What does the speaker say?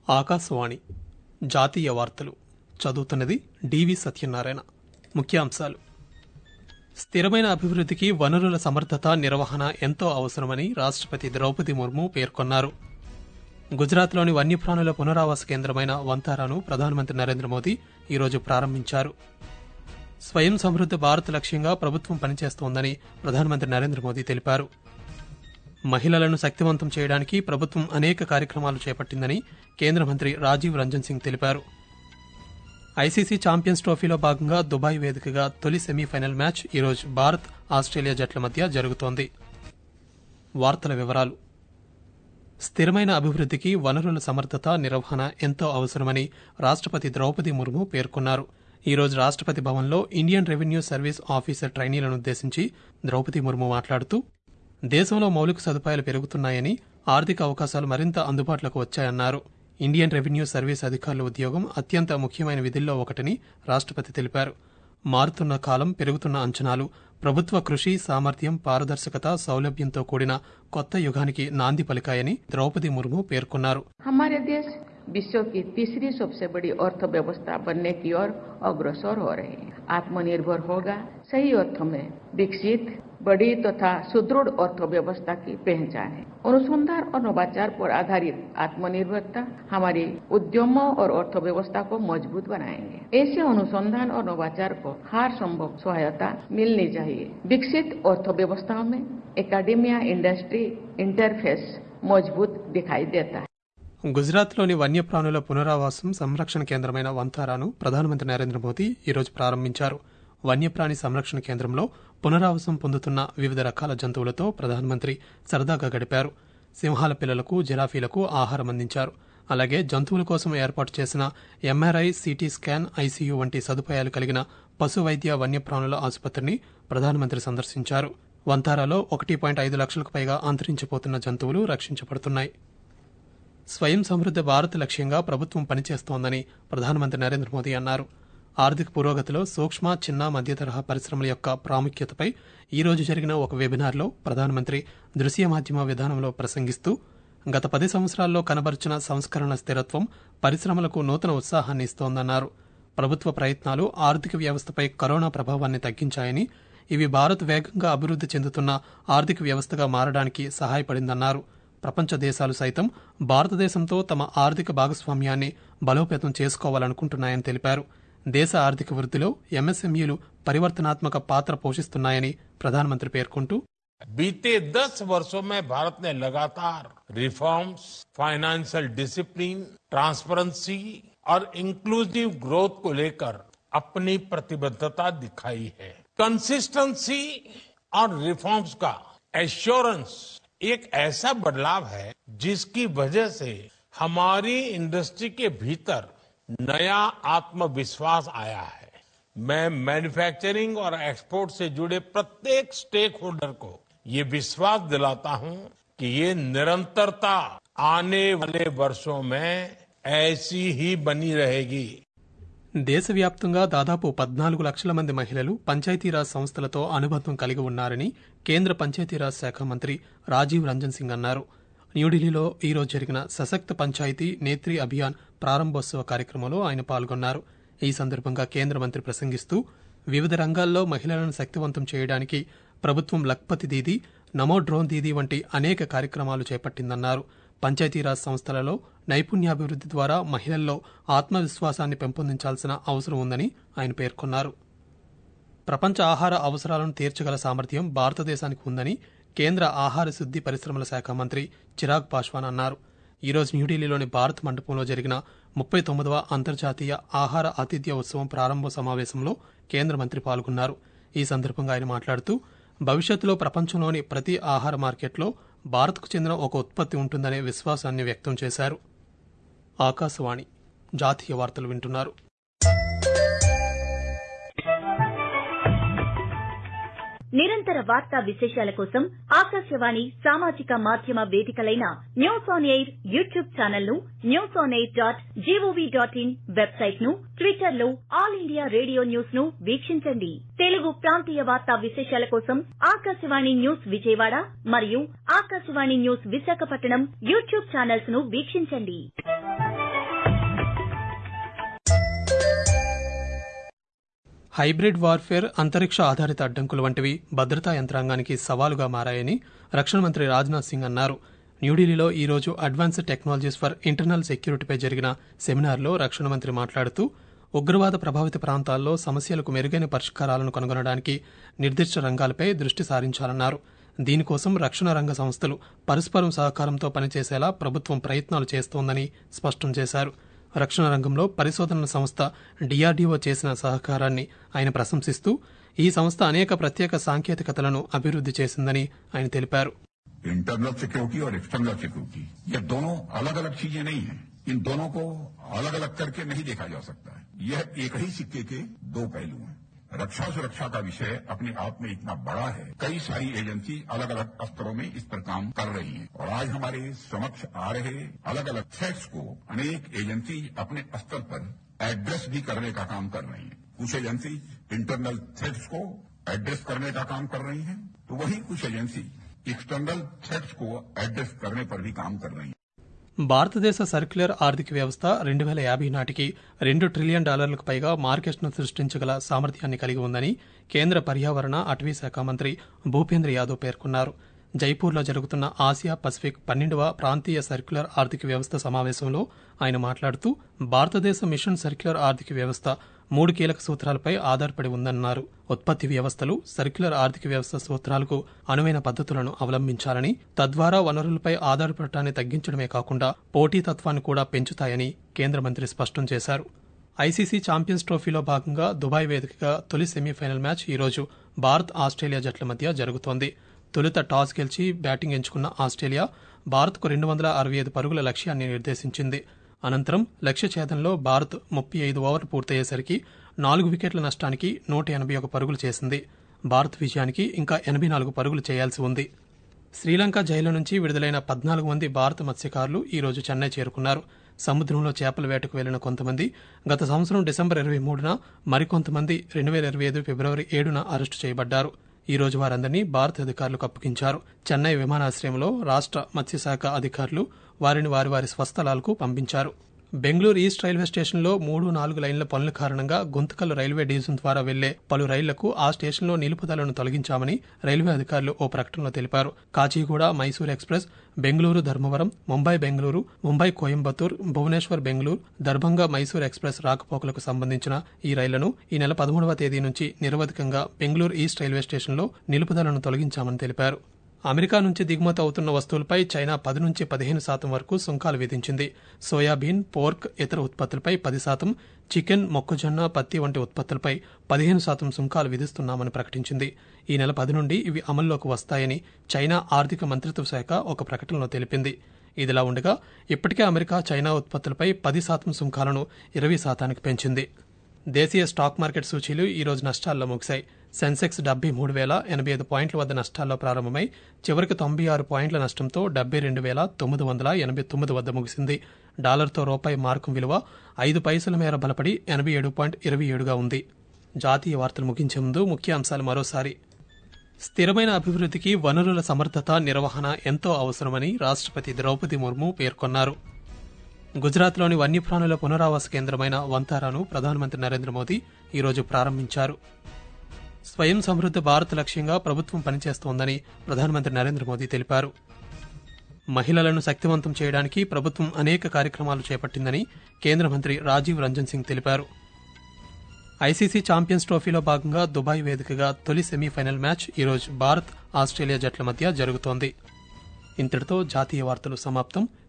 ఆకాశవాణి జాతీయ వార్తలు చదువుతున్నది డివి సత్యనారాయణ ముఖ్యాంశాలు స్థిరమైన అభివృద్ధికి వనరుల సమర్థత నిర్వహణ ఎంతో అవసరమని రాష్ట్రపతి ద్రౌపది ముర్ము పేర్కొన్నారు గుజరాత్లోని వన్యప్రాణుల పునరావాస కేంద్రమైన వంతారాను ప్రధానమంత్రి నరేంద్ర మోదీ ఈరోజు ప్రారంభించారు స్వయం సమృద్ధ భారత్ లక్ష్యంగా ప్రభుత్వం పనిచేస్తోందని ప్రధానమంత్రి నరేంద్ర మోదీ తెలిపారు మహిళలను శక్తివంతం చేయడానికి ప్రభుత్వం అనేక కార్యక్రమాలు చేపట్టిందని కేంద్ర మంత్రి రాజీవ్ రంజన్ సింగ్ తెలిపారు ఐసీసీ ఛాంపియన్స్ ట్రోఫీలో భాగంగా దుబాయ్ వేదికగా తొలి సెమీఫైనల్ మ్యాచ్ ఈరోజు భారత్ ఆస్ట్రేలియా జట్ల మధ్య జరుగుతోంది వార్తల వివరాలు స్థిరమైన అభివృద్ధికి వనరుల సమర్థత నిర్వహణ ఎంతో అవసరమని రాష్ట్రపతి ద్రౌపది ముర్ము పేర్కొన్నారు ఈ రోజు రాష్ట్రపతి భవన్లో ఇండియన్ రెవెన్యూ సర్వీస్ ఆఫీసర్ ట్రైనీలను ఉద్దేశించి ద్రౌపది ముర్ము మాట్లాడుతూ దేశంలో మౌలిక సదుపాయాలు పెరుగుతున్నాయని ఆర్థిక అవకాశాలు మరింత అందుబాటులోకి వచ్చాయన్నారు ఇండియన్ రెవెన్యూ సర్వీస్ అధికారుల ఉద్యోగం అత్యంత ముఖ్యమైన విధుల్లో ఒకటని రాష్ట్రపతి తెలిపారు మారుతున్న కాలం పెరుగుతున్న అంచనాలు ప్రభుత్వ కృషి సామర్థ్యం పారదర్శకత సౌలభ్యంతో కూడిన కొత్త యుగానికి నాంది పలికాయని ద్రౌపది ముర్ము పేర్కొన్నారు हमारे देश विश्व की तीसरी सबसे बड़ी अर्थव्यवस्था बनने की ओर अग्रसर हो रहे हैं आत्मनिर्भर होगा सही अर्थों में विकसित बड़ी तथा सुदृढ़ अर्थव्यवस्था की पहचान है अनुसंधान और नवाचार पर आधारित आत्मनिर्भरता हमारी उद्यमों और अर्थव्यवस्था को मजबूत बनाएंगे ऐसे अनुसंधान और नवाचार को हर संभव सहायता मिलनी चाहिए विकसित अर्थव्यवस्थाओं में एकेडमिया इंडस्ट्री इंटरफेस मजबूत दिखाई देता है గుజరాత్లోని వన్యప్రాణుల పునరావాసం సంరక్షణ కేంద్రమైన వంతారాను ప్రధానమంత్రి నరేంద్ర మోదీ ఈరోజు ప్రారంభించారు వన్యప్రాణి సంరక్షణ కేంద్రంలో పునరావాసం పొందుతున్న వివిధ రకాల జంతువులతో ప్రధానమంత్రి సరదాగా గడిపారు సింహాల పిల్లలకు జిరాఫీలకు ఆహారం అందించారు అలాగే జంతువుల కోసం ఏర్పాటు చేసిన ఎంఆర్ఐ సిటీ స్కాన్ ఐసీయూ వంటి సదుపాయాలు కలిగిన పశు వైద్య వన్యప్రాణుల ఆసుపత్రిని ప్రధానమంత్రి సందర్శించారు వంతారాలో ఒకటి పాయింట్ ఐదు లక్షలకు పైగా అంతరించిపోతున్న జంతువులు రక్షించబడుతున్నాయి స్వయం సమృద్ధ భారత్ లక్ష్యంగా ప్రభుత్వం పనిచేస్తోందని ప్రధానమంత్రి నరేంద్ర మోదీ అన్నారు ఆర్థిక పురోగతిలో సూక్ష్మ చిన్న మధ్య తరహా పరిశ్రమల యొక్క ప్రాముఖ్యతపై ఈ రోజు జరిగిన ఒక వెబినార్లో ప్రధానమంత్రి దృశ్య మాధ్యమ విధానంలో ప్రసంగిస్తూ గత పది సంవత్సరాల్లో కనబరిచిన సంస్కరణల స్థిరత్వం పరిశ్రమలకు నూతన ఉత్సాహాన్ని ఇస్తోందన్నారు ప్రభుత్వ ప్రయత్నాలు ఆర్థిక వ్యవస్థపై కరోనా ప్రభావాన్ని తగ్గించాయని ఇవి భారత్ వేగంగా అభివృద్ధి చెందుతున్న ఆర్థిక వ్యవస్థగా మారడానికి సహాయపడిందన్నారు ప్రపంచ దేశాలు సైతం భారతదేశంతో తమ ఆర్థిక భాగస్వామ్యాన్ని బలోపేతం చేసుకోవాలనుకుంటున్నాయని తెలిపారు దేశ ఆర్థిక వృద్ధిలో ఎంఎస్ఎంఈలు పరివర్తనాత్మక పాత్ర పోషిస్తున్నాయని ప్రధానమంత్రి పేర్కొంటూ बीते दस वर्षों में भारत ने लगातार रिफॉर्म्स फाइनेंशियल डिसिप्लिन ट्रांसपेरेंसी और इंक्लूसिव ग्रोथ को लेकर अपनी प्रतिबद्धता दिखाई है कंसिस्टेंसी और रिफॉर्म्स का एश्योरेंस एक ऐसा बदलाव है जिसकी वजह से हमारी इंडस्ट्री के भीतर नया आत्मविश्वास आया है मैं मैन्युफैक्चरिंग और एक्सपोर्ट से जुड़े प्रत्येक स्टेक होल्डर को ये विश्वास दिलाता हूं कि ये निरंतरता आने वाले वर्षों में ऐसी ही बनी रहेगी దేశవ్యాప్తంగా దాదాపు పద్నాలుగు లక్షల మంది మహిళలు పంచాయతీరాజ్ సంస్థలతో అనుబంధం కలిగి ఉన్నారని కేంద్ర పంచాయతీరాజ్ శాఖ మంత్రి రాజీవ్ రంజన్ సింగ్ అన్నారు న్యూఢిల్లీలో ఈ రోజు జరిగిన సశక్త పంచాయతీ నేత్రి అభియాన్ ప్రారంభోత్సవ కార్యక్రమంలో ఆయన పాల్గొన్నారు ఈ సందర్భంగా కేంద్ర మంత్రి ప్రసంగిస్తూ వివిధ రంగాల్లో మహిళలను శక్తివంతం చేయడానికి ప్రభుత్వం లక్పతి దీదీ నమో డ్రోన్ దీదీ వంటి అనేక కార్యక్రమాలు చేపట్టిందన్నారు పంచాయతీరాజ్ సంస్థలలో నైపుణ్యాభివృద్ధి ద్వారా మహిళల్లో ఆత్మవిశ్వాసాన్ని పెంపొందించాల్సిన అవసరం ఉందని ఆయన పేర్కొన్నారు ప్రపంచ ఆహార అవసరాలను తీర్చగల సామర్థ్యం భారతదేశానికి ఉందని కేంద్ర ఆహార శుద్ది పరిశ్రమల శాఖ మంత్రి చిరాగ్ పాశ్వాన్ అన్నారు ఈ రోజు న్యూఢిల్లీలోని భారత్ మండపంలో జరిగిన ముప్పై తొమ్మిదవ అంతర్జాతీయ ఆహార ఆతిథ్య ఉత్సవం ప్రారంభ సమావేశంలో కేంద్ర మంత్రి పాల్గొన్నారు ఈ సందర్భంగా ఆయన మాట్లాడుతూ భవిష్యత్తులో ప్రపంచంలోని ప్రతి ఆహార మార్కెట్లో భారత్కు చెందిన ఒక ఉత్పత్తి ఉంటుందనే విశ్వాసాన్ని వ్యక్తం చేశారు ఆకాశవాణి జాతీయ వార్తలు వింటున్నారు నిరంతర వార్తా విశేషాల కోసం ఆకాశవాణి సామాజిక మాధ్యమ వేదికలైన news on air YouTube channel ను news on air dot G O V dot in website ను ట్విట్టర్ లో ఆల్ ఇండియా రేడియో న్యూస్ ను వీక్షించండి తెలుగు ప్రాంతీయ వార్తా విశేషాల కోసం ఆకాశవాణి న్యూస్ విజయవాడ మరియు Akashvani news Visakhapatnam YouTube channels ను వీక్షించండి హైబ్రిడ్ వార్ఫేర్ అంతరిక్ష ఆధారిత అడ్డంకులు వంటివి భద్రతా యంత్రాంగానికి సవాలుగా మారాయని రక్షణ మంత్రి రాజ్నాథ్ సింగ్ అన్నారు న్యూఢిల్లీలో ఈ రోజు అడ్వాన్స్డ్ టెక్నాలజీస్ ఫర్ ఇంటర్నల్ సెక్యూరిటీపై జరిగిన సెమినార్లో రక్షణ మంత్రి మాట్లాడుతూ ఉగ్రవాద ప్రభావిత ప్రాంతాల్లో సమస్యలకు మెరుగైన పరిష్కారాలను కనుగొనడానికి నిర్దిష్ట రంగాలపై దృష్టి సారించాలన్నారు దీనికోసం రక్షణ రంగ సంస్థలు పరస్పరం సహకారంతో పనిచేసేలా ప్రభుత్వం ప్రయత్నాలు చేస్తోందని స్పష్టం చేశారు రక్షణ రంగంలో పరిశోధనల సంస్థ డిఆర్డీఓ చేసిన సహకారాన్ని ఆయన ప్రశంసిస్తూ ఈ సంస్థ అనేక ప్రత్యేక సాంకేతికతలను అభివృద్ది చేసిందని ఆయన తెలిపారు इंटरनल सिक्योरिटी और एक्सटर्नल सिक्योरिटी ये दोनों अलग अलग चीजें नहीं हैं इन दोनों को अलग अलग करके नहीं देखा जा सकता है यह एक ही सिक्के के दो पहलू हैं रक्षा सुरक्षा का विषय अपने आप में इतना बड़ा है कई सारी एजेंसी अलग अलग स्तरों में इस पर काम कर रही हैं और आज हमारे समक्ष आ रहे अलग अलग थ्रेट्स को अनेक एजेंसी अपने स्तर पर एड्रेस भी करने का काम कर रही हैं कुछ एजेंसी इंटरनल थ्रेट्स को एड्रेस करने का काम कर रही हैं तो वही कुछ एजेंसी एक्सटर्नल थ्रेट्स को एड्रेस करने पर भी काम कर रही हैं భారతదేశ సర్క్యులర్ ఆర్థిక వ్యవస్థ రెండు వేల యాభై నాటికి రెండు ట్రిలియన్ డాలర్లకు పైగా మార్కెట్ను సృష్టించగల సామర్థ్యాన్ని కలిగి ఉందని కేంద్ర పర్యావరణ అటవీ శాఖ మంత్రి భూపేంద్ర యాదవ్ పేర్కొన్నారు జైపూర్లో జరుగుతున్న ఆసియా పసిఫిక్ పన్నెండవ ప్రాంతీయ సర్క్యులర్ ఆర్థిక వ్యవస్థ సమావేశంలో ఆయన మాట్లాడుతూ భారతదేశ మిషన్ సర్క్యులర్ ఆర్థిక వ్యవస్థ మూడు కీలక సూత్రాలపై ఆధారపడి ఉందన్నారు ఉత్పత్తి వ్యవస్థలు సర్క్యులర్ ఆర్థిక వ్యవస్థ సూత్రాలకు అనువైన పద్ధతులను అవలంబించాలని తద్వారా వనరులపై ఆధారపడటాన్ని తగ్గించడమే కాకుండా పోటీతత్వాన్ని కూడా పెంచుతాయని కేంద్ర మంత్రి స్పష్టం చేశారు ఐసీసీ ఛాంపియన్స్ ట్రోఫీలో భాగంగా దుబాయ్ వేదికగా తొలి సెమీఫైనల్ మ్యాచ్ ఈరోజు భారత్ ఆస్ట్రేలియా జట్ల మధ్య జరుగుతోంది తొలుత టాస్ గెలిచి బ్యాటింగ్ ఎంచుకున్న ఆస్ట్రేలియా భారత్కు రెండు వందల అరవై ఐదు పరుగుల లక్ష్యాన్ని నిర్దేశించింది అనంతరం లక్ష్య ఛేదంలో భారత్ ముప్పై ఐదు ఓవర్లు పూర్తయ్యేసరికి నాలుగు వికెట్ల నష్టానికి నూట ఎనభై ఒక పరుగులు చేసింది భారత్ విజయానికి ఇంకా ఎనభై నాలుగు పరుగులు చేయాల్సి ఉంది శ్రీలంక జైలు నుంచి విడుదలైన పద్నాలుగు మంది భారత మత్స్యకారులు ఈ రోజు చెన్నై చేరుకున్నారు సముద్రంలో చేపల వేటకు వెళ్లిన కొంతమంది గత సంవత్సరం డిసెంబర్ ఇరవై మూడున మరికొంతమంది రెండు వేల ఇరవై ఐదు ఫిబ్రవరి ఏడున అరెస్టు చేయబడ్డారు ఈ రోజు వారందరినీ భారత అధికారులకు అప్పగించారు చెన్నై విమానాశ్రయంలో రాష్ట్ర మత్స్యశాఖ అధికారులు వారిని వారి వారి స్వస్థలాలకు పంపించారు బెంగళూరు ఈస్ట్ రైల్వే స్టేషన్లో మూడు నాలుగు లైన్ల పనుల కారణంగా గుంతకల్ రైల్వే డివిజన్ ద్వారా వెళ్లే పలు రైళ్లకు ఆ స్టేషన్లో నిలుపుదలను తొలగించామని రైల్వే అధికారులు ఓ ప్రకటనలో తెలిపారు కాచిగూడ మైసూర్ ఎక్స్ప్రెస్ బెంగళూరు ధర్మవరం ముంబై బెంగళూరు ముంబై కోయంబత్తూర్ భువనేశ్వర్ బెంగళూరు దర్భంగా మైసూర్ ఎక్స్ప్రెస్ రాకపోకలకు సంబంధించిన ఈ రైళ్లను ఈ నెల పదమూడవ తేదీ నుంచి నిరవధికంగా బెంగళూరు ఈస్ట్ రైల్వే స్టేషన్లో నిలుపుదలను తొలగించామని తెలిపారు అమెరికా నుంచి దిగుమతి అవుతున్న వస్తువులపై చైనా పది నుంచి పదిహేను శాతం వరకు సుంకాలు విధించింది సోయాబీన్ పోర్క్ ఇతర ఉత్పత్తులపై పది శాతం చికెన్ మొక్కజొన్న పత్తి వంటి ఉత్పత్తులపై పదిహేను శాతం సుంకాలు విధిస్తున్నామని ప్రకటించింది ఈ నెల పది నుండి ఇవి అమల్లోకి వస్తాయని చైనా ఆర్థిక మంత్రిత్వ శాఖ ఒక ప్రకటనలో తెలిపింది ఇదిలా ఉండగా ఇప్పటికే అమెరికా చైనా ఉత్పత్తులపై పది శాతం సుంకాలను ఇరవై శాతానికి పెంచింది దేశీయ స్టాక్ మార్కెట్ సూచీలు ఈ రోజు నష్టాల్లో ముగిశాయి సెన్సెక్స్ డెబ్బై మూడు వేల ఎనభై ఐదు పాయింట్ల వద్ద నష్టాల్లో ప్రారంభమై చివరికి తొంభై ఆరు పాయింట్ల నష్టంతో డెబ్బై రెండు వేల తొమ్మిది వందల ఎనభై తొమ్మిది వద్ద ముగిసింది డాలర్తో రూపాయి మార్కం విలువ ఐదు పైసల మేర బలపడి ఎనభై ఏడు పాయింట్ ఇరవై ఏడుగా ఉంది జాతీయ వార్తలు ముగించే ముందు ముఖ్య అంశాలు మరోసారి స్థిరమైన అభివృద్ధికి వనరుల సమర్థత నిర్వహణ ఎంతో అవసరమని రాష్ట్రపతి ద్రౌపది ముర్ము పేర్కొన్నారు గుజరాత్లోని వన్యప్రాణుల పునరావాస కేంద్రమైన వంతారాను ప్రధానమంత్రి నరేంద్ర మోదీ ఈరోజు ప్రారంభించారు స్వయం సమృద్ధ భారత్ లక్ష్యంగా ప్రభుత్వం పనిచేస్తోందని ప్రధానమంత్రి నరేంద్ర మోదీ తెలిపారు మహిళలను శక్తివంతం చేయడానికి ప్రభుత్వం అనేక కార్యక్రమాలు చేపట్టిందని కేంద్ర మంత్రి రాజీవ్ రంజన్ సింగ్ తెలిపారు ఐసీసీ ఛాంపియన్స్ ట్రోఫీలో భాగంగా దుబాయ్ వేదికగా తొలి సెమీఫైనల్ మ్యాచ్ ఈరోజు భారత్ ఆస్ట్రేలియా జట్ల మధ్య జరుగుతోంది ఇంతటితో జాతీయ వార్తలు సమాప్తం